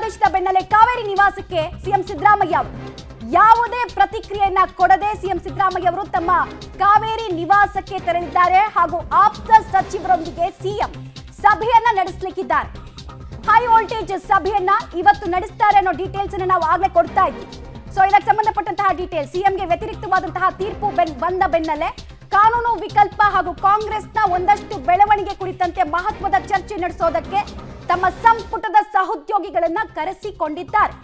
ಆದೇಶದ ಬೆನ್ನಲ್ಲೇ ಕಾವೇರಿ ನಿವಾಸಕ್ಕೆ ಸಿಎಂ ಸಿದ್ದರಾಮಯ್ಯ ಅವರು ಯಾವುದೇ ಪ್ರತಿಕ್ರಿಯೆಯನ್ನ ಕೊಡದೆ ಸಿಎಂ ಸಿದ್ದರಾಮಯ್ಯ ಅವರು ತಮ್ಮ ಕಾವೇರಿ ನಿವಾಸಕ್ಕೆ ತೆರಳಿದ್ದಾರೆ ಹಾಗೂ ಆಪ್ತ ಸಚಿವರೊಂದಿಗೆ ಸಿಎಂ ಸಭೆಯನ್ನ ನಡೆಸಲಿಕ್ಕಿದ್ದಾರೆ ಹೈ ವೋಲ್ಟೇಜ್ ಸಭೆಯನ್ನ ಇವತ್ತು ನಡೆಸ್ತಾರೆ ಅನ್ನೋ ಡೀಟೇಲ್ಸ್ ಅನ್ನ ನಾವು ಆಗ್ಲೇ ಕೊಡ್ತಾ ಇದ್ವಿ ಸೊ ಇದಕ್ಕೆ ಸಂಬಂಧಪಟ್ಟಂತಹ ಡೀಟೇಲ್ ಸಿಎಂಗೆ ವ್ಯತಿರಿಕ್ತವಾದಂತಹ ತೀರ್ಪು ಬೆನ್- ಬಂದ ಬೆನ್ನಲ್ಲೇ ಕಾನೂನು ವಿಕಲ್ಪ ಹಾಗೂ ಕಾಂಗ್ರೆಸ್ನ ಒಂದಷ್ಟು ಬೆಳವಣಿಗೆ ಕುರಿತಂತೆ ಮಹತ್ವದ ಚರ್ಚೆ ನಡೆಸೋದಕ್ಕೆ ತಮ್ಮ ಸಂಪುಟದ ಸಹೋದ್ಯೋಗಿಗಳನ್ನ ಕರೆಸಿಕೊಂಡಿದ್ದಾರೆ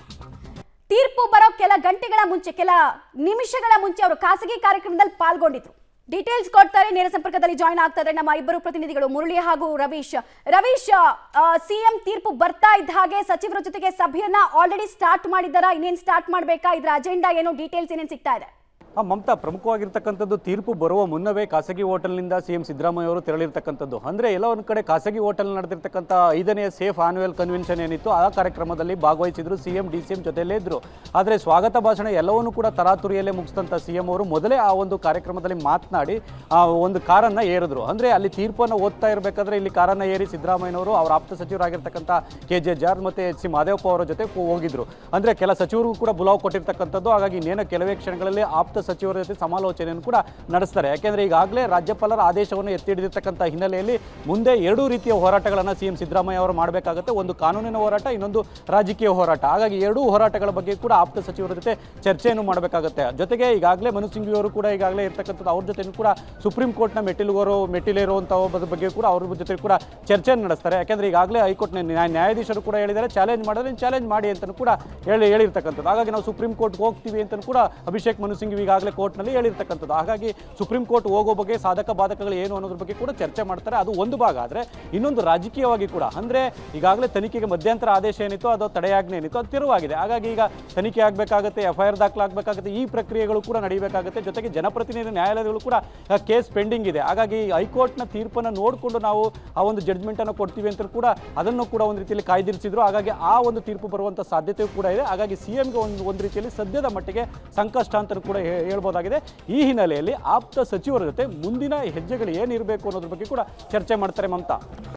ತೀರ್ಪು ಬರೋ ಕೆಲ ಗಂಟೆಗಳ ಮುಂಚೆ ಕೆಲ ನಿಮಿಷಗಳ ಮುಂಚೆ ಅವರು ಖಾಸಗಿ ಕಾರ್ಯಕ್ರಮದಲ್ಲಿ ಪಾಲ್ಗೊಂಡಿದ್ರು ಡೀಟೇಲ್ಸ್ ಕೊಡ್ತಾರೆ ನೇರ ಸಂಪರ್ಕದಲ್ಲಿ ಜಾಯ್ನ್ ಆಗ್ತಾರೆ ನಮ್ಮ ಇಬ್ಬರು ಪ್ರತಿನಿಧಿಗಳು ಮುರಳಿ ಹಾಗೂ ರವೀಶ್ ರವೀಶ್ ಸಿಎಂ ತೀರ್ಪು ಬರ್ತಾ ಇದ್ದ ಹಾಗೆ ಸಚಿವರ ಜೊತೆಗೆ ಸಭೆಯನ್ನ ಆಲ್ರೆಡಿ ಸ್ಟಾರ್ಟ್ ಮಾಡಿದ್ದಾರಾ ಇನ್ನೇನ್ ಸ್ಟಾರ್ಟ್ ಮಾಡ್ಬೇಕಾ ಇದ್ರ ಅಜೆಂಡಾ ಏನು ಡೀಟೇಲ್ಸ್ ಏನೇನ್ ಸಿಗ್ತಾ ಇದೆ ಆ ಮಮತಾ ಪ್ರಮುಖವಾಗಿರ್ತಕ್ಕಂಥದ್ದು ತೀರ್ಪು ಬರುವ ಮುನ್ನವೇ ಖಾಸಗಿ ಹೋಟೆಲ್ನಿಂದ ಸಿಎಂ ಸಿದ್ದರಾಮಯ್ಯ ಅವರು ತೆರಳಿರ್ತಕ್ಕಂಥದ್ದು ಅಂದ್ರೆ ಎಲ್ಲ ಒಂದು ಕಡೆ ಖಾಸಗಿ ಹೋಟೆಲ್ ನಡೆದಿರ್ತಕ್ಕಂಥ ಐದನೇ ಸೇಫ್ ಆನ್ಯುವಲ್ ಕನ್ವೆನ್ಷನ್ ಏನಿತ್ತು ಆ ಕಾರ್ಯಕ್ರಮದಲ್ಲಿ ಭಾಗವಹಿಸಿದ್ರು ಸಿಎಂ ಡಿ ಸಿ ಎಂ ಜೊತೆಯಲ್ಲೇ ಇದ್ರು ಆದರೆ ಸ್ವಾಗತ ಭಾಷಣ ಎಲ್ಲವನ್ನೂ ಕೂಡ ತರಾತುರಿಯಲ್ಲೇ ಮುಗಿಸಿದಂಥ ಸಿಎಂ ಅವರು ಮೊದಲೇ ಆ ಒಂದು ಕಾರ್ಯಕ್ರಮದಲ್ಲಿ ಮಾತನಾಡಿ ಆ ಒಂದು ಕಾರನ್ನ ಏರಿದ್ರು ಅಂದ್ರೆ ಅಲ್ಲಿ ತೀರ್ಪನ್ನು ಓದ್ತಾ ಇರಬೇಕಾದ್ರೆ ಇಲ್ಲಿ ಕಾರನ್ನ ಏರಿ ಸಿದ್ದರಾಮಯ್ಯನವರು ಅವರ ಆಪ್ತ ಸಚಿವರಾಗಿರ್ತಕ್ಕಂಥ ಕೆ ಜೆ ಜಾರ್ಜ್ ಮತ್ತೆ ಎಚ್ ಸಿ ಮಾದೇವಪ್ಪ ಅವರ ಜೊತೆ ಕೋ- ಹೋಗಿದ್ರು ಅಂದ್ರೆ ಕೆಲ ಸಚಿವರಿಗೂ ಕೂಡ ಬುಲಾವ್ ಕೊಟ್ಟಿರ್ತಕ್ಕಂಥದ್ದು ಹಾಗಾಗಿ ಇನ್ನೇನು ಕೆಲವೇ ಕ್ಷಣಗಳಲ್ಲಿ ಆಪ್ತ ಸಚಿವರ ಜೊತೆ ಸಮಾಲೋಚನೆಯನ್ನು ಕೂಡ ನಡೆಸ್ತಾರೆ ಯಾಕೆಂದ್ರೆ ಈಗಾಗಲೇ ರಾಜ್ಯಪಾಲರ ಆದೇಶವನ್ನು ಎತ್ತಿ ಹಿಡಿದಿರ್ತಕ್ಕಂಥ ಹಿನ್ನೆಲೆಯಲ್ಲಿ ಮುಂದೆ ಎರಡೂ ರೀತಿಯ ಹೋರಾಟಗಳನ್ನು ಸಿಎಂ ಸಿದ್ದರಾಮಯ್ಯ ಅವರು ಮಾಡಬೇಕಾಗುತ್ತೆ ಒಂದು ಕಾನೂನಿನ ಹೋರಾಟ ಇನ್ನೊಂದು ರಾಜಕೀಯ ಹೋರಾಟ ಹಾಗಾಗಿ ಎರಡೂ ಹೋರಾಟಗಳ ಬಗ್ಗೆ ಕೂಡ ಆಪ್ತ ಸಚಿವರ ಜೊತೆ ಚರ್ಚೆಯನ್ನು ಮಾಡಬೇಕಾಗುತ್ತೆ ಜೊತೆಗೆ ಈಗಾಗಲೇ ಮನು ಸಿಂಘ್ವಿ ಅವರು ಕೂಡ ಈಗಾಗಲೇ ಇರ್ತಕ್ಕಂಥದ್ದು ಅವ್ರ ಜೊತೆ ಕೂಡ ಸುಪ್ರೀಂ ಕೋರ್ಟ್ನ ಮೆಟ್ಟಿಲುಗೋರು ಮೆಟ್ಟಿಲೇರುವಂಥ ಒಬ್ಬರ ಬಗ್ಗೆ ಕೂಡ ಅವ್ರ ಜೊತೆ ಕೂಡ ಚರ್ಚೆಯನ್ನು ನಡೆಸ್ತಾರೆ ಯಾಕೆಂದ್ರೆ ಈಗಾಗಲೇ ಹೈಕೋರ್ಟ್ನ ನ್ಯಾಯ- ನ್ಯಾಯಾಧೀಶರು ಕೂಡ ಹೇಳಿದ್ದಾರೆ ಚಾಲೆಂಜ್ ಮಾಡಿದ್ರೆ ಚಾಲೆಂಜ್ ಮಾಡಿ ಅಂತಲೂ ಕೂಡ ಹೇಳಿ ಹೇಳಿರ್ತಕ್ಕಂಥದ್ದು ಹಾಗಾಗಿ ನಾವು ಸುಪ್ರೀಂ ಕೋರ್ಟ್ಗೆ ಹೋಗ್ತೀವಿ ಅಂತಲೂ ಕೂಡ ಅಭಿಷೇಕ್ ಮನು ಸಿಂಘ್ವಿ ಈಗಾಗಲೇ ಕೋರ್ಟ್ನಲ್ಲಿ ಹೇಳಿರ್ತಕ್ಕಂಥದ್ದು ಹಾಗಾಗಿ ಸುಪ್ರೀಂ ಕೋರ್ಟ್ ಹೋಗೋ ಬಗ್ಗೆ ಸಾಧಕ ಬಾಧಕಗಳು ಏನು ಅನ್ನೋದ್ರ ಬಗ್ಗೆ ಕೂಡ ಚರ್ಚೆ ಮಾಡ್ತಾರೆ ಅದು ಒಂದು ಭಾಗ ಆದರೆ ಇನ್ನೊಂದು ರಾಜಕೀಯವಾಗಿ ಕೂಡ ಅಂದರೆ ಈಗಾಗಲೇ ತನಿಖೆಗೆ ಮಧ್ಯಂತರ ಆದೇಶ ಏನಿತ್ತು ಅದು ತಡೆಯಾಜ್ಞೆ ಏನಿತ್ತು ಅದು ತಿರುವಾಗಿದೆ ಹಾಗಾಗಿ ಈಗ ತನಿಖೆ ಆಗಬೇಕಾಗುತ್ತೆ ಎಫ್ ಐ ಆರ್ ದಾಖಲಾಗಬೇಕಾಗುತ್ತೆ ಈ ಪ್ರಕ್ರಿಯೆಗಳು ಕೂಡ ನಡೀಬೇಕಾಗುತ್ತೆ ಜೊತೆಗೆ ಜನಪ್ರತಿನಿಧಿ ನ್ಯಾಯಾಲಯಗಳು ಕೂಡ ಕೇಸ್ ಪೆಂಡಿಂಗ್ ಇದೆ ಹಾಗಾಗಿ ಹೈಕೋರ್ಟ್ನ ತೀರ್ಪನ್ನು ನೋಡಿಕೊಂಡು ನಾವು ಆ ಒಂದು ಜಡ್ಜ್ಮೆಂಟನ್ನು ಕೊಡ್ತೀವಿ ಅಂತ ಕೂಡ ಅದನ್ನು ಕೂಡ ಒಂದು ರೀತಿಯಲ್ಲಿ ಕಾಯ್ದಿರಿಸಿದ್ರು ಹಾಗಾಗಿ ಆ ಒಂದು ತೀರ್ಪು ಬರುವಂಥ ಸಾಧ್ಯತೆಯೂ ಕೂಡ ಇದೆ ಹಾಗಾಗಿ ಸಿ ಎಂಗೆ ಒಂದು ಒಂದು ರೀತಿಯಲ್ಲಿ ಸದ್ಯದ ಮಟ್ಟಿಗೆ ಸಂಕಷ್ಟ ಅಂತ ಕೂಡ ಹೇ- ಹೇಳ್ಬೋದಾಗಿದೆ ಈ ಹಿನ್ನೆಲೆಯಲ್ಲಿ ಆಪ್ತ ಸಚಿವರ ಜೊತೆ ಮುಂದಿನ ಹೆಜ್ಜೆಗಳು ಏನಿರಬೇಕು ಅನ್ನೋದ್ರ ಬಗ್ಗೆ ಕೂಡ ಚರ್ಚೆ ಮಾಡ್ತಾರೆ ಮಮತಾ